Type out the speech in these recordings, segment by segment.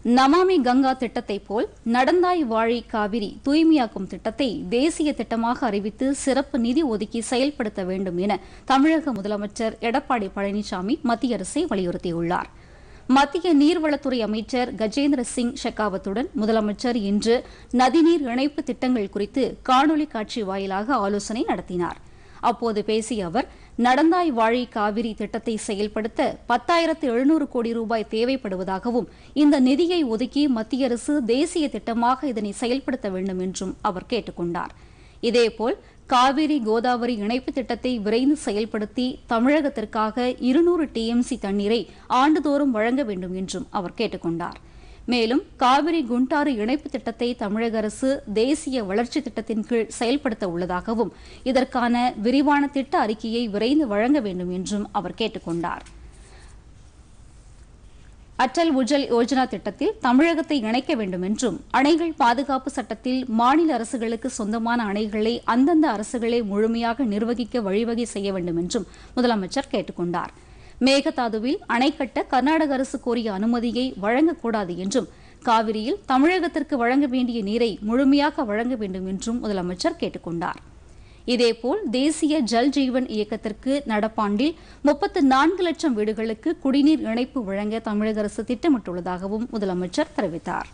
நமாமி கங்கா திட்டத்தைப் போல் நடந்தாய் வாழி காவிரி தூய்மையாக்கும் திட்டத்தை தேசிய திட்டமாக அறிவித்து சிறப்பு நிதி ஒதுக்கி செயல்படுத்த வேண்டும் என தமிழக முதலமைச்சர் எடப்பாடி பழனிசாமி மத்திய அரசை வலியுறுத்தியுள்ளார் மத்திய நீர்வளத்துறை அமைச்சர் கஜேந்திர சிங் ஷெகாவத்துடன் முதலமைச்சர் இன்று நதிநீர் இணைப்பு திட்டங்கள் குறித்து காணொலி காட்சி வாயிலாக ஆலோசனை நடத்தினார் அப்போது பேசிய அவர் நடந்தாய் வாழி காவிரி திட்டத்தை செயல்படுத்த பத்தாயிரத்து எழுநூறு கோடி ரூபாய் தேவைப்படுவதாகவும் இந்த நிதியை ஒதுக்கி மத்திய அரசு தேசிய திட்டமாக இதனை செயல்படுத்த வேண்டும் என்றும் அவர் கேட்டுக் கொண்டார் இதேபோல் காவிரி கோதாவரி இணைப்பு திட்டத்தை விரைந்து செயல்படுத்தி தமிழகத்திற்காக இருநூறு டிஎம்சி தண்ணீரை ஆண்டுதோறும் வழங்க வேண்டும் என்றும் அவர் கேட்டுக் கொண்டார் மேலும் காவிரி குண்டாறு இணைப்பு திட்டத்தை தமிழக அரசு தேசிய வளர்ச்சி திட்டத்தின் கீழ் செயல்படுத்த உள்ளதாகவும் இதற்கான விரிவான திட்ட அறிக்கையை விரைந்து வழங்க வேண்டும் என்றும் அவர் கேட்டுக் கொண்டார் அட்டல் உஜல் யோஜனா திட்டத்தில் தமிழகத்தை இணைக்க வேண்டும் என்றும் அணைகள் பாதுகாப்பு சட்டத்தில் மாநில அரசுகளுக்கு சொந்தமான அணைகளை அந்தந்த அரசுகளே முழுமையாக நிர்வகிக்க வழிவகை செய்ய வேண்டும் என்றும் முதலமைச்சர் கேட்டுக் கொண்டார் மேகதாதுவில் அணை கட்ட கர்நாடக அரசு கோரிய அனுமதியை வழங்கக்கூடாது என்றும் காவிரியில் தமிழகத்திற்கு வழங்க வேண்டிய நீரை முழுமையாக வழங்க வேண்டும் என்றும் முதலமைச்சர் கேட்டுக் கொண்டார் இதேபோல் தேசிய ஜல் ஜீவன் இயக்கத்திற்கு நடப்பாண்டில் முப்பத்து நான்கு லட்சம் வீடுகளுக்கு குடிநீர் இணைப்பு வழங்க தமிழக அரசு திட்டமிட்டுள்ளதாகவும் முதலமைச்சர் தெரிவித்தார்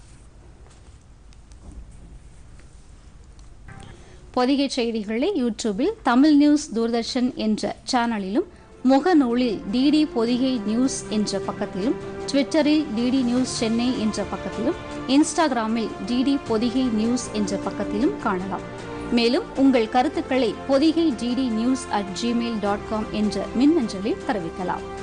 பொதிகை செய்திகளை யூடியூபில் தமிழ் நியூஸ் தூர்தர்ஷன் என்ற சேனலிலும் முகநூலில் டிடி பொதிகை நியூஸ் என்ற பக்கத்திலும் ட்விட்டரில் டிடி நியூஸ் சென்னை என்ற பக்கத்திலும் இன்ஸ்டாகிராமில் டிடி பொதிகை நியூஸ் என்ற பக்கத்திலும் காணலாம் மேலும் உங்கள் கருத்துக்களை Pothigai DD news at Gmail dot com என்ற மின்னஞ்சலில் தெரிவிக்கலாம்